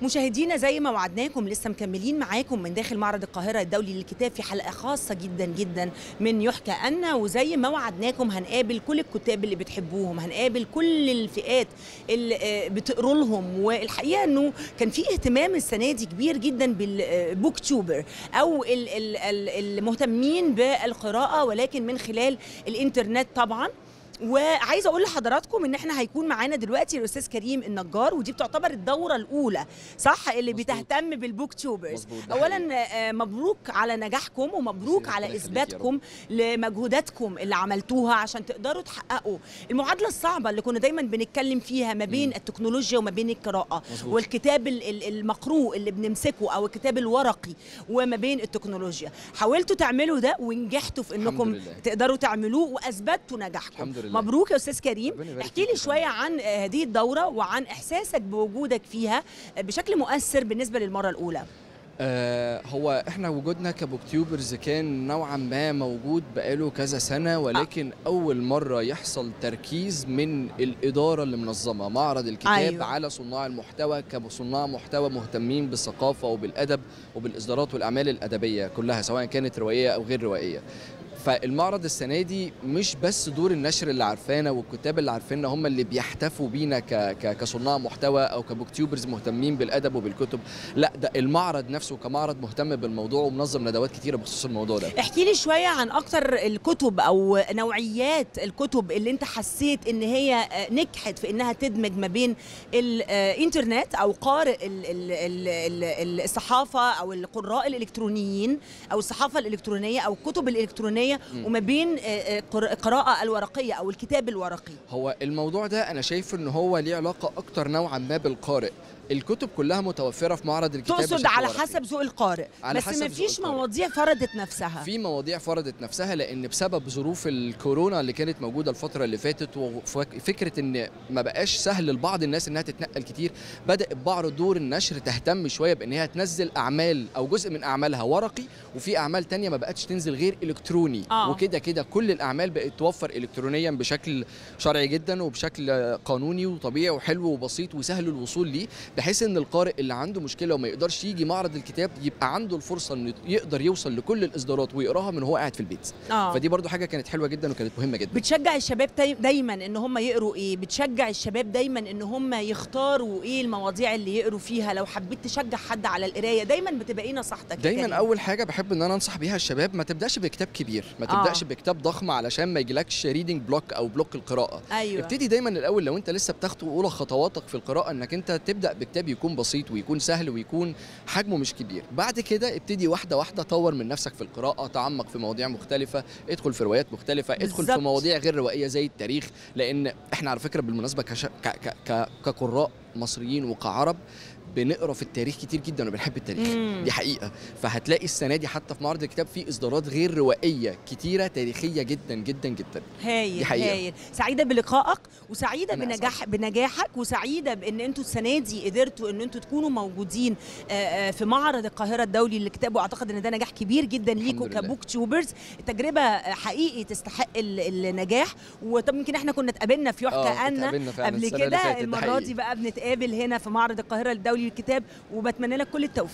مشاهدينا زي ما وعدناكم لسه مكملين معاكم من داخل معرض القاهرة الدولي للكتاب في حلقة خاصة جدا جدا من يحكى أن وزي ما وعدناكم هنقابل كل الكتاب اللي بتحبوهم هنقابل كل الفئات اللي آه، بتقروا لهم والحقيقة أنه كان في اهتمام السنة دي كبير جدا بالبوك توبر أو ال- ال- ال- المهتمين بالقراءة ولكن من خلال الإنترنت طبعا وعايزه اقول لحضراتكم ان احنا هيكون معانا دلوقتي الاستاذ كريم النجار ودي بتعتبر الدوره الاولى صح اللي مظبوط. بتهتم بالبوك توبرز مظبوط، ده اولا آه، مبروك على نجاحكم ومبروك ربنا على يخليك يا اثباتكم لمجهوداتكم اللي عملتوها عشان تقدروا تحققوا المعادله الصعبه اللي كنا دايما بنتكلم فيها ما بين مم. التكنولوجيا وما بين القراءه مظبوط. والكتاب ال- ال- المقروء اللي بنمسكه او الكتاب الورقي وما بين التكنولوجيا حاولتوا تعملوا ده ونجحتوا في انكم لله. تقدروا تعملوه واثبتوا نجاحكم الحمد لله. مبروك يا استاذ كريم ربنا يبارك احكي لي فيك. شويه عن آه، هذه الدوره وعن احساسك بوجودك فيها آه، بشكل مؤثر بالنسبه للمره الاولى آه هو احنا وجودنا كبوكتيوبرز كان نوعا ما موجود بقاله كذا سنه ولكن اول مره يحصل تركيز من الاداره اللي منظمه معرض الكتاب أيوة. أيوة. على صناع المحتوى كصناع محتوى مهتمين بالثقافه وبالادب وبالاصدارات والاعمال الادبيه كلها سواء كانت روائيه او غير روائيه فالمعرض السنه دي مش بس دور النشر اللي عارفانا والكتاب اللي عارفيننا هم اللي بيحتفوا بينا ك... ك... كصناع محتوى او كبوكتيوبرز مهتمين بالادب وبالكتب لا ده المعرض نفسه كمعرض مهتم بالموضوع ومنظم ندوات كتيره بخصوص الموضوع ده احكي لي شويه عن اكتر الكتب او نوعيات الكتب اللي انت حسيت ان هي آه، نجحت في انها تدمج ما بين الانترنت او قارئ ال- ال- ال- ال- الصحافه او القراء الالكترونيين او الصحافه الالكترونيه او الكتب الالكترونيه مم. وما بين آه، آه، قر- القراءه الورقيه او الكتاب الورقي هو الموضوع ده انا شايف ان هو ليه علاقه اكتر نوعا ما بالقارئ الكتب كلها متوفره في معرض الكتاب تقصد بشكل على ورقي. حسب ذوق القارئ على بس حسب ما ذوق فيش القارئ. مواضيع فرضت نفسها في مواضيع فرضت نفسها لان بسبب ظروف الكورونا اللي كانت موجوده الفتره اللي فاتت وفكره ان ما بقاش سهل لبعض الناس انها تتنقل كتير بدات بعض دور النشر تهتم شويه بان هي تنزل اعمال او جزء من اعمالها ورقي وفي اعمال تانية ما بقتش تنزل غير الكتروني آه. وكده كده كل الاعمال بقت توفر الكترونيا بشكل شرعي جدا وبشكل قانوني وطبيعي وحلو وبسيط وسهل الوصول ليه بحيث ان القارئ اللي عنده مشكله وما يقدرش يجي معرض الكتاب يبقى عنده الفرصه انه يقدر يوصل لكل الاصدارات ويقراها من هو قاعد في البيت اه فدي برضو حاجه كانت حلوه جدا وكانت مهمه جدا بتشجع الشباب داي- دايما ان هم يقروا ايه بتشجع الشباب دايما ان هم يختاروا ايه المواضيع اللي يقروا فيها لو حبيت تشجع حد على القرايه دايما بتبقى ايه نصيحتك يا كريم؟ دايما اول حاجه بحب ان انا انصح بيها الشباب ما تبداش بكتاب كبير ما آه. تبداش بكتاب ضخم علشان ما يجيلكش ريدنج بلوك او بلوك القراءه ايوه ابتدي دايما الاول لو انت لسه بتاخد اولى خطواتك في القراءه انك انت تبدا بكتاب يكون بسيط ويكون سهل ويكون حجمه مش كبير بعد كده ابتدي واحده واحده طور من نفسك في القراءه تعمق في مواضيع مختلفه ادخل في روايات مختلفه ادخل بالظبط. في مواضيع غير روائيه زي التاريخ لان احنا على فكره بالمناسبه كش... ك... ك... ك... كقراء مصريين وكعرب بنقرا في التاريخ كتير جدا وبنحب التاريخ مم. دي حقيقه فهتلاقي السنه دي حتى في معرض الكتاب في اصدارات غير روائيه كتيره تاريخيه جدا جدا جدا هايل دي حقيقة. هايل سعيده بلقائك وسعيده أنا بنجاح بنجاحك وسعيده بان انتوا السنه دي قدرتوا ان انتوا تكونوا موجودين آه، آه، في معرض القاهره الدولي للكتاب واعتقد ان ده نجاح كبير جدا ليكوا لله. كبوك تيوبرز التجربه آه، حقيقي تستحق ال- النجاح وطب يمكن احنا كنا اتقابلنا في يحكى آه، ان اتقابلنا فعلا قبل السنة اللي كده فاتت، ده المره حقيقي. دي بقى بنتقابل هنا في معرض القاهره الدولي للكتاب وبتمنى لك كل التوفيق